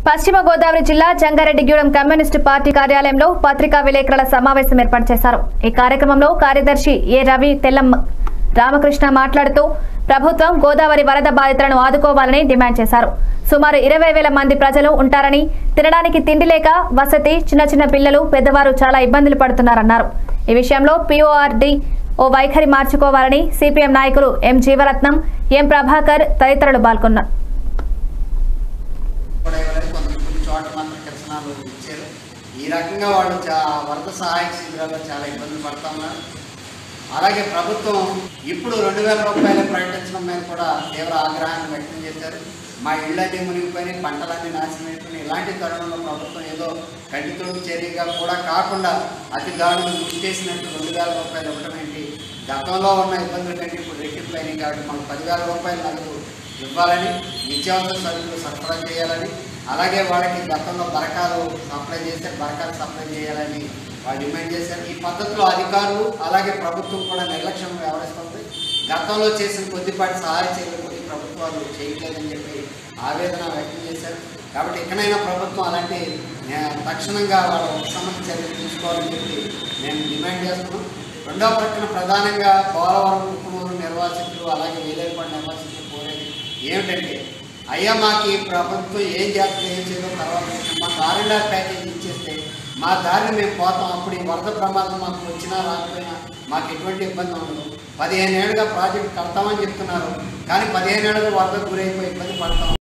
పశ్చిమ గోదావరి జిల్లా Jangareddygudem communist party కార్యాలయంలో పత్రికా విలేకరుల సమావేశం ఏర్పాటు చేశారు ఈ కార్యక్రమంలో కార్యదర్శి ఏ రవి తెల్లమ్మ రామకృష్ణ మాట్లాడుతూ ప్రభుత్వం గోదావరి వరద బాధితులను ఆదుకోవాలని డిమాండ్ చేశారు సుమారు ఇరవై వేల మంది ప్రజలు ఉంటారని తినడానికి తిండి లేక వసతి చిన్న చిన్న పిల్లలు పెద్దవారు చాలా ఇబ్బందులు పడుతున్నారన్నారు ఈ విషయంలో పీఓఆర్డి ఓ వైఖరి మార్చుకోవాలని సిపిఎం నాయకులు ఎం జీవరత్నం ఎం ప్రభాకర్ తదితరులు పాల్గొన్నారు కూడా ఇవ్వలేదు కొన్ని కొన్ని చోట్ల మాత్రం కిరసనాలు ఇచ్చారు ఈ రకంగా వాళ్ళు చా వరద సహాయక శిబిరాల్లో చాలా ఇబ్బందులు పడతా ఉన్నారు అలాగే ప్రభుత్వం ఇప్పుడు రెండు వేల రూపాయలు ప్రకటించడం మీద కూడా తీవ్ర ఆగ్రహాన్ని వ్యక్తం చేశారు మా ఇళ్ళన్నీ మునిగిపోయినాయి పంటలన్నీ నాశనం అయిపోయినాయి ఇలాంటి తరుణంలో ప్రభుత్వం ఏదో కంటితోడు చర్యగా కూడా కాకుండా అతి దారుణం గుర్తు చేసినట్టు రెండు వేల రూపాయలు ఇవ్వడం ఏంటి గతంలో ఉన్న ఇబ్బందుల కంటే ఇప్పుడు రెట్టింపులు అయినాయి కాబట్టి మనకు పదివేల రూపాయలు నగదు ఇవ్వాలని నిత్యావసర సరుకులు సరఫరా చేయాలని అలాగే వాళ్ళకి గతంలో బరకాలు సప్లై చేస్తే బరకాలు సప్లై చేయాలని వాళ్ళు డిమాండ్ చేశారు ఈ పద్ధతిలో అధికారులు అలాగే ప్రభుత్వం కూడా నిర్లక్ష్యం వ్యవహరిస్తుంది గతంలో చేసిన కొద్దిపాటి సహాయ చర్యలు కూడా ఈ ప్రభుత్వాలు చేయట్లేదని చెప్పి ఆవేదన వ్యక్తం చేశారు కాబట్టి ఎక్కడైనా ప్రభుత్వం అలాంటి ఆ, తక్షణంగా వాళ్ళ ఉపశమన చర్యలు తీసుకోవాలని చెప్పి మేము డిమాండ్ చేస్తున్నాం రెండవ ప్రక్కన ప్రధానంగా పోలవరం కుప్పనూరు నిర్వాసితులు అలాగే వేలేపల్లి నిర్వాసితులు కోరేది ఏమిటంటే అయ్యా మాకు ఈ ప్రభుత్వం ఏం చేస్తుంది ఏం చేయదో తర్వాత విషయం. మాకు ఆర్ఎండ్ఆర్ ప్యాకేజ్ ఇచ్చేస్తే మా దారిని మేము పోతాం అప్పుడు ఈ వరద ప్రమాదం మాకు వచ్చినా రాకపోయినా మాకు ఎటువంటి ఇబ్బంది ఉండదు పదిహేను ఏళ్ళుగా ప్రాజెక్ట్ కడతామని చెప్తున్నారు కానీ పదిహేను ఏళ్ళుగా వరద గురైపోయి ఇబ్బంది పడతాం